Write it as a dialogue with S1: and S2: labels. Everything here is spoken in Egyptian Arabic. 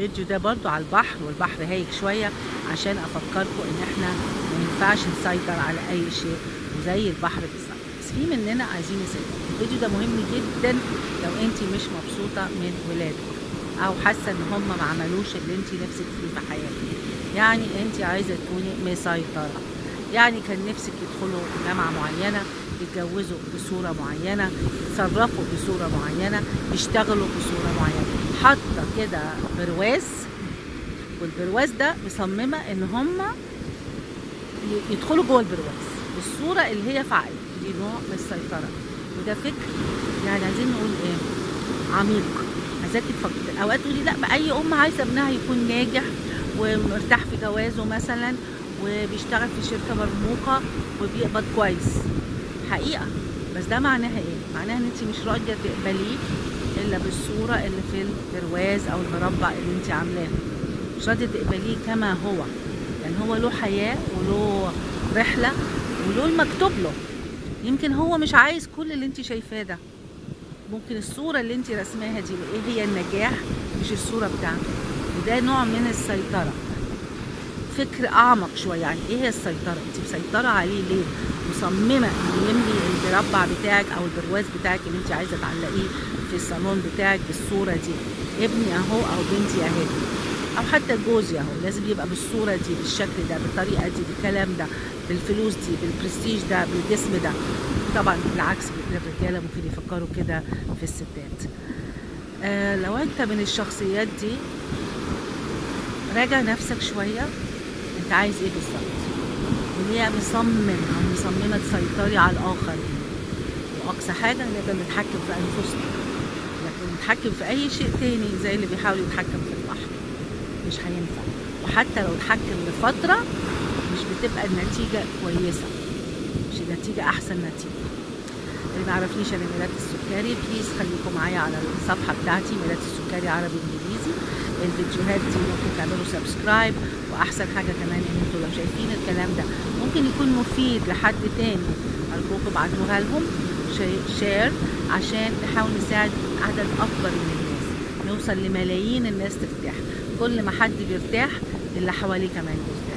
S1: الفيديو ده برضو على البحر والبحر هايج شوية عشان افكركم ان احنا ما ينفعش نسيطر على اي شيء وزي البحر بالظبط بس في مننا عايزين يسيطروا الفيديو ده مهم جدا لو انت مش مبسوطة من ولادك او حاسة ان هم ما عملوش اللي انت نفسك فيه في حياتك يعني انت عايزة تكوني مسيطرة يعني كان نفسك يدخلوا جامعة معينة يتجوزوا بصورة معينة يتصرفوا بصورة معينة يشتغلوا بصورة معينة حاطة كده برواز والبرواز ده مصممة ان هم يدخلوا جوه البرواز بالصورة اللي هي في عقلك دي نوع من السيطرة وده فكر يعني عايزين نقول ايه عميق عايزاكي تفكري اوقات تقولي لا ما اي ام عايزه ابنها يكون ناجح ومرتاح في جوازه مثلا وبيشتغل في شركه مرموقه وبيقبض كويس حقيقه بس ده معناها ايه معناها ان انت مش راضيه تقبليه الا بالصوره اللي في البرواز او المربع اللي انت عاملاه مش راضيه تقبليه كما هو لان يعني هو له حياه وله رحله وله المكتوب له يمكن هو مش عايز كل اللي انت شايفاه ده ممكن الصورة اللي انت رسماها دي ايه هي النجاح مش الصورة بتاعته وده نوع من السيطرة فكر أعمق شوية يعني ايه هي السيطرة انت مسيطرة عليه ليه مصممة ان يملي المربع بتاعك او البرواز بتاعك اللي انت عايزة تعلقيه في الصالون بتاعك بالصورة دي ابني اهو او بنتي اهي او حتى جوزي اهو لازم يبقى بالصورة دي بالشكل ده بالطريقة دي بالكلام ده بالفلوس دي بالبرستيج ده بالجسم ده طبعا بالعكس الرجاله ممكن يفكروا كده في الستات آه لو انت من الشخصيات دي راجع نفسك شويه انت عايز ايه بالظبط وليه مصمم او مصممه تسيطري على الاخرين واقصى حاجه نقدر نتحكم في انفسنا لكن نتحكم في اي شيء تاني زي اللي بيحاول يتحكم في البحر مش هينفع وحتى لو اتحكم لفتره مش بتبقى النتيجه كويسه مش النتيجه احسن نتيجه اللي ما يعرفنيش انا ميلاد السكري بليز خليكم معايا على الصفحه بتاعتي ميلاد السكري عربي انجليزي الفيديوهات دي ممكن تعملوا سبسكرايب واحسن حاجه كمان ان انتوا لو شايفين الكلام ده ممكن يكون مفيد لحد تاني ارجوكم ابعتوها لهم شير عشان نحاول نساعد عدد اكبر من الناس نوصل لملايين الناس ترتاح كل ما حد بيرتاح اللي حواليه كمان يرتاح